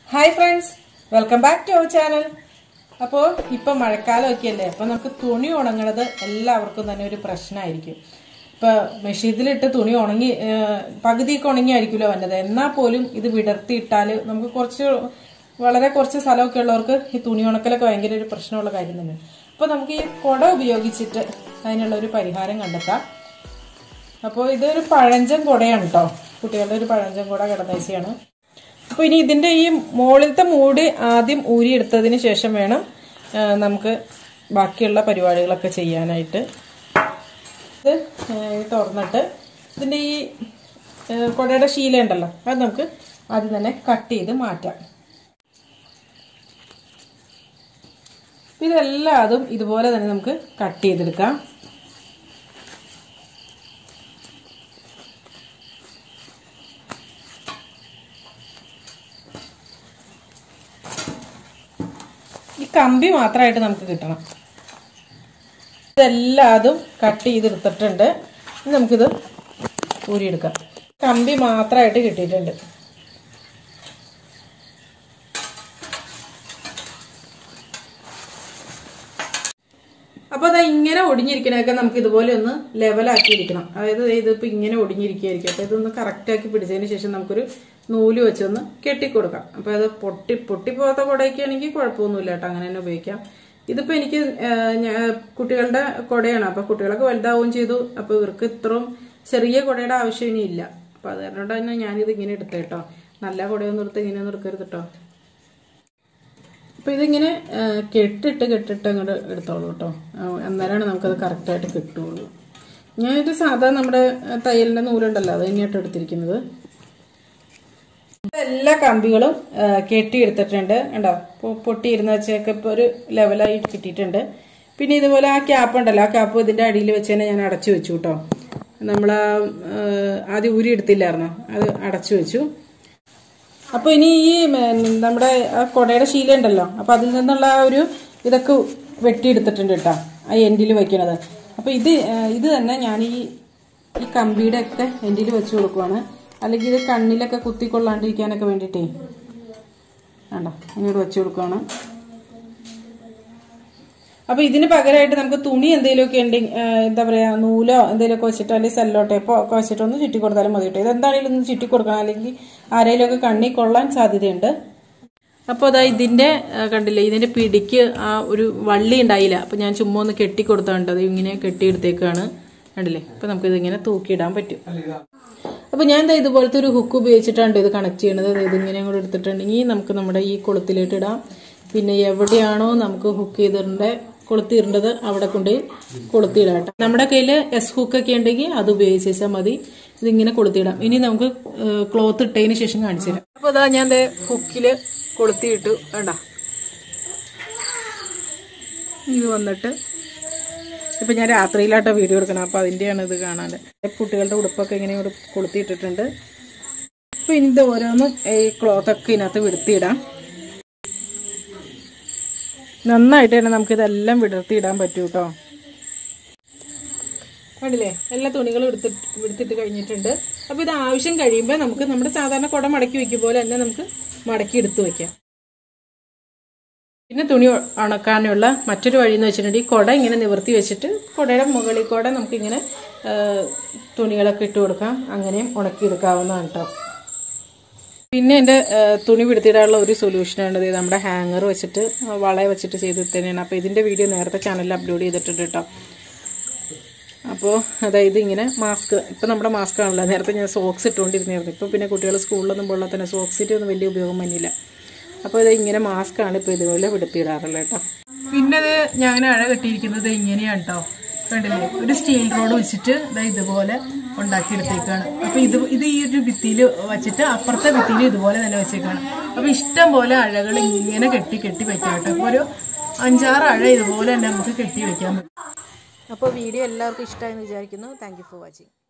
hi friends welcome back to our channel അപ്പോൾ ഇപ്പൊ മഴക്കാലമൊക്കെ അല്ലേ അപ്പൊ നമുക്ക് തുണി ഉണങ്ങണത് എല്ലാവർക്കും തന്നെ ഒരു പ്രശ്നമായിരിക്കും ഇപ്പൊ മെഷീനിലിട്ട് തുണി ഉണങ്ങി ഏഹ്, പകുതിയൊക്കെ ഉണങ്ങിയായിരിക്കുമല്ലോ വന്നത് എന്നാൽ പോലും ഇത് വിടർത്തിയിട്ടാൽ നമുക്ക് കുറച്ച് വളരെ കുറച്ച് സ്ഥലമൊക്കെ ഉള്ളവർക്ക് ഈ തുണി ഉണക്കലൊക്കെ ഭയങ്കര ഒരു പ്രശ്നമുള്ള കാര്യം തന്നെ അപ്പൊ നമുക്ക് ഈ കുട ഉപയോഗിച്ചിട്ട് അതിനുള്ള ഒരു പരിഹാരം കണ്ടെത്താം അപ്പോൾ ഇതൊരു പഴഞ്ചൻ കുടയാണ് കേട്ടോ കുട്ടികളുടെ ഒരു പഴഞ്ചൻ കുട കിടന്നേച്ചയാണ് അപ്പോൾ ഇനി ഇതിന്റെ ഈ മുകളിലത്തെ മൂടി ആദ്യം ഊരിയെടുത്തതിന് ശേഷം വേണം ആ, നമുക്ക് ബാക്കിയുള്ള പരിപാടികളൊക്കെ ചെയ്യാനായിട്ട് ഇത് ആ, ഇത് തുറന്നിട്ട് ഇതിന്റെ ഈ ആ, കുടയുടെ ശീല ഉണ്ടല്ലോ അത് നമുക്ക് ആദ്യം തന്നെ കട്ട് ചെയ്ത് മാറ്റാം ഇതെല്ലാതും ഇതുപോലെ തന്നെ നമുക്ക് കട്ട് ചെയ്തെടുക്കാം ഈ കമ്പി മാത്രമായിട്ട് നമുക്ക് കിട്ടണം ഇതെല്ലാതും കട്ട് ചെയ്തെടുത്തിട്ടുണ്ട് ഇനി നമുക്കിത് ഊരിയെടുക്കാം കമ്പി മാത്രമായിട്ട് കിട്ടിയിട്ടുണ്ട് അപ്പോൾ അതാ ഇങ്ങനെ ഒടിഞ്ഞിരിക്കണതൊക്കെ നമുക്ക് ഇതുപോലെ ഒന്ന് ലെവലാക്കിയിരിക്കണം അതായത് ദേ ഇതിപ്പോൾ ഇങ്ങനെ ഒടിഞ്ഞിരിക്കുകയായിരിക്കും അപ്പോൾ ഇതൊന്ന് കറക്റ്റാക്കി പിടിച്ചതിന് ശേഷം നമുക്കൊരു നൂല് വെച്ചൊന്ന് കെട്ടിക്കൊടുക്കാം അപ്പോൾ അത് പൊട്ടി പൊട്ടിപ്പോകാത്ത കുടയൊക്കെ ആണെങ്കിൽ കുഴപ്പമൊന്നുമില്ല കേട്ടോ അങ്ങനെ തന്നെ ഉപയോഗിക്കാം ഇതിപ്പോൾ എനിക്ക് ആ, ഞാ- കുട്ടികളുടെ കുടയാണ് അപ്പോൾ കുട്ടികളൊക്കെ വലുതാവുകയും ചെയ്തു അപ്പോൾ ഇവർക്ക് ഇത്രയും ചെറിയ കുടയുടെ ആവശ്യം ഇനി ഇല്ല അപ്പോൾ അത് കാരണം തന്നെ ഞാനിത് ഇങ്ങനെ എടുത്തേട്ടോ നല്ല കുടയൊന്നും എടുത്ത് ഇങ്ങനെയൊന്നും എടുക്കരുത് കേട്ടോ അപ്പൊ ഇതിങ്ങനെ ആ, കെട്ടിട്ട് കെട്ടിട്ട് അങ്ങോട്ട് എടുത്തോളൂ കേട്ടോ ആ, അന്നേരമാണ് നമുക്കത് കറക്റ്റായിട്ട് കിട്ടുള്ളൂ ഞാനിത് സാധാ നമ്മുടെ ആ, തയ്യലിന്റെ നൂലുണ്ടല്ലോ അത് തന്നെയായിട്ട് എടുത്തിരിക്കുന്നത് എല്ലാ കമ്പികളും ആ, കെട്ടിയെടുത്തിട്ടുണ്ട് കണ്ടോ പൊ- പൊട്ടിയിരുന്ന വെച്ചൊക്കെ ഇപ്പോൾ ഒരു ലെവലായി കിട്ടിയിട്ടുണ്ട് പിന്നെ ഇതുപോലെ ആ ക്യാപ്പ് ഉണ്ടല്ലോ ആ ക്യാപ്പ് ഇതിന്റെ അടിയിൽ വെച്ച് തന്നെ ഞാൻ അടച്ചു വെച്ചു കേട്ടോ നമ്മൾ ആദ്യം ഊരി എടുത്തില്ലായിരുന്നോ അത് അടച്ചു വെച്ചു അപ്പൊ ഇനി ഈ ഉം, നമ്മുടെ ആ കൊടയുടെ ശീല ഉണ്ടല്ലോ അപ്പൊ അതിൽ നിന്നുള്ള ആ ഒരു ഇതൊക്കെ വെട്ടിയെടുത്തിട്ടുണ്ട് കേട്ടോ ആ എൻഡിൽ വെക്കണത് അപ്പൊ ഇത് ആ, ഇത് തന്നെ ഞാൻ ഈ ഈ കമ്പിയുടെ ഒക്കെ എൻഡിൽ വെച്ച് കൊടുക്കുവാണ് അല്ലെങ്കിൽ ഇത് കണ്ണിലൊക്കെ കുത്തിക്കൊള്ളാണ്ടിരിക്കാനൊക്കെ വേണ്ടിയിട്ടേ വേണ്ട ഇങ്ങോട്ട് വെച്ച് കൊടുക്കുവാണ് അപ്പൊ ഇതിന് പകരമായിട്ട് നമുക്ക് തുണി എന്തെങ്കിലുമൊക്കെ ഉണ്ടെങ്കിൽ എന്താ പറയാ നൂലോ എന്തെങ്കിലുമൊക്കെ വെച്ചിട്ടോ അല്ലെങ്കിൽ സെല്ലോ ടേപ്പോ ഒക്കെ വെച്ചിട്ട് ഒന്ന് ചുറ്റി കൊടുത്താലും മതി കേട്ടോ ഇതെന്താണെങ്കിലും ഒന്ന് ചുറ്റി കൊടുക്കണം അല്ലെങ്കിൽ ആരെങ്കിലും ഒക്കെ കണ്ണി കൊള്ളാൻ സാധ്യതയുണ്ട് അപ്പോൾ അതാ ഇതിന്റെ ആ, കണ്ടില്ലേ ഇതിന്റെ പിടിക്ക് ആ ഒരു വള്ളി ഉണ്ടായില്ല അപ്പൊ ഞാൻ ചുമ്മാ ഒന്ന് കെട്ടി കൊടുത്തോണ്ട് അത് ഇങ്ങനെ കെട്ടിയെടുത്തേക്കാണ് കണ്ടില്ലേ അപ്പൊ നമുക്ക് ഇതിങ്ങനെ തൂക്കിയിടാൻ പറ്റും അപ്പൊ ഞാൻ ദാ ഇതുപോലത്തെ ഒരു ഹുക്ക് ഉപയോഗിച്ചിട്ടാണ് ഇത് കണക്ട് ചെയ്യണത് ദാ ഇതിങ്ങനെ കൂടെ എടുത്തിട്ടുണ്ടെങ്കിൽ നമുക്ക് നമ്മുടെ ഈ കൊളുത്തിലേക്ക് ഇടാം പിന്നെ എവിടെയാണോ നമുക്ക് ഹുക്ക് ചെയ്തിടേണ്ട കൊളുത്തിടേണ്ടത് അവിടെ കൊണ്ട് കൊളുത്തിയിടാം കേട്ടോ നമ്മുടെ കയ്യിൽ എസ് ഹുക്ക് ഒക്കെ ഉണ്ടെങ്കിൽ അത് ഉപയോഗിച്ച് വെച്ചാൽ മതി ഇതിങ്ങനെ കൊളുത്തിയിടാം ഇനി നമുക്ക് ക്ലോത്ത് ഇട്ടതിന് ശേഷം കാണിച്ചു തരാം അപ്പൊ അതാ ഞാൻ ദേ ഹുക്കില് കൊളുത്തിയിട്ടു വേണ്ട ഇത് വന്നിട്ട് ഇപ്പൊ ഞാൻ രാത്രിയിലാട്ടോ വീഡിയോ എടുക്കണം അപ്പൊ അതിന്റെയാണ് ഇത് കാണാൻ കുട്ടികളുടെ ഉടുപ്പൊക്കെ ഇങ്ങനെ ഇവിടെ കൊളുത്തിയിട്ടിട്ടുണ്ട് അപ്പൊ ഇനി ഇത് ഓരോന്നും ഈ ക്ലോത്ത് ഒക്കെ ഇതിനകത്ത് വിടുത്തിയിടാം നന്നായിട്ട് തന്നെ നമുക്ക് ഇതെല്ലാം വിടർത്തിയിടാൻ പറ്റൂ കേട്ടോ കണ്ടില്ലേ എല്ലാ തുണികളും എടുത്തിട്ട് എടുത്തിട്ട് കഴിഞ്ഞിട്ടുണ്ട് അപ്പൊ ഇത് ആവശ്യം കഴിയുമ്പോൾ നമുക്ക് നമ്മുടെ സാധാരണ കുട മടക്കി വെക്കും പോലെ തന്നെ നമുക്ക് മടക്കി എടുത്തു വെക്കാം പിന്നെ തുണി ഉണക്കാനുള്ള മറ്റൊരു വഴി എന്ന് വെച്ചിട്ടുണ്ടെങ്കിൽ കുട ഇങ്ങനെ നിവർത്തി വെച്ചിട്ട് കുടയുടെ മുകളിൽ കൂടെ നമുക്കിങ്ങനെ ആ, തുണികളൊക്കെ ഇട്ട് കൊടുക്കാം അങ്ങനെയും ഉണക്കിയെടുക്കാവുന്നതാണ് കേട്ടോ പിന്നെ എൻ്റെ തുണി പിടുത്തിടാനുള്ള ഒരു സൊല്യൂഷനാണ് ഇത് നമ്മുടെ ഹാങ്ങർ വെച്ചിട്ട് വള വെച്ചിട്ട് ചെയ്ത് തന്നെയാണ് അപ്പോൾ ഇതിൻ്റെ വീഡിയോ നേരത്തെ ചാനലിൽ അപ്ലോഡ് ചെയ്തിട്ടുണ്ട് കേട്ടോ അപ്പോൾ അതായത് ഇങ്ങനെ മാസ്ക് ഇപ്പം നമ്മുടെ മാസ്ക് ആണല്ലോ നേരത്തെ ഞാൻ സോക്സ് ഇട്ടുകൊണ്ടിരുന്നായിരുന്നു ഇപ്പോൾ പിന്നെ കുട്ടികൾ സ്കൂളിലൊന്നും പോകാൻ തന്നെ സോക്സ് ഇട്ടൊന്നും വലിയ ഉപയോഗം വന്നില്ല അപ്പോൾ ഇത് ഇങ്ങനെ മാസ്ക് ആണ് ഇപ്പോൾ ഇതുപോലെ പിടുത്തിയിടാറുള്ളത് കേട്ടോ പിന്നെ അത് ഞാൻ അഴ കെട്ടിയിരിക്കുന്നത് ഇങ്ങനെയാണ് കേട്ടോ കണ്ടില്ലേ ഒരു സ്റ്റീൽ റോഡ് വെച്ചിട്ട് ദാ ഇതുപോലെ ഉണ്ടാക്കിയെടുത്തേക്കാണ് അപ്പൊ ഇത് ഇത് ഈ ഒരു ഭിത്തിയിൽ വെച്ചിട്ട് അപ്പുറത്തെ ഭിത്തിയിൽ ഇതുപോലെ തന്നെ വെച്ചേക്കാണ് അപ്പൊ ഇഷ്ടം പോലെ അഴകൾ ഇങ്ങനെ കെട്ടി കെട്ടി വെക്കാം കേട്ടോ അപ്പൊ ഒരു അഞ്ചാറ് അഴ ഇതുപോലെ തന്നെ നമുക്ക് കെട്ടി വെക്കാൻ പറ്റും അപ്പോൾ വീഡിയോ എല്ലാവർക്കും ഇഷ്ടമായെന്ന് വിചാരിക്കുന്നു താങ്ക് യു ഫോർ വാച്ചിങ്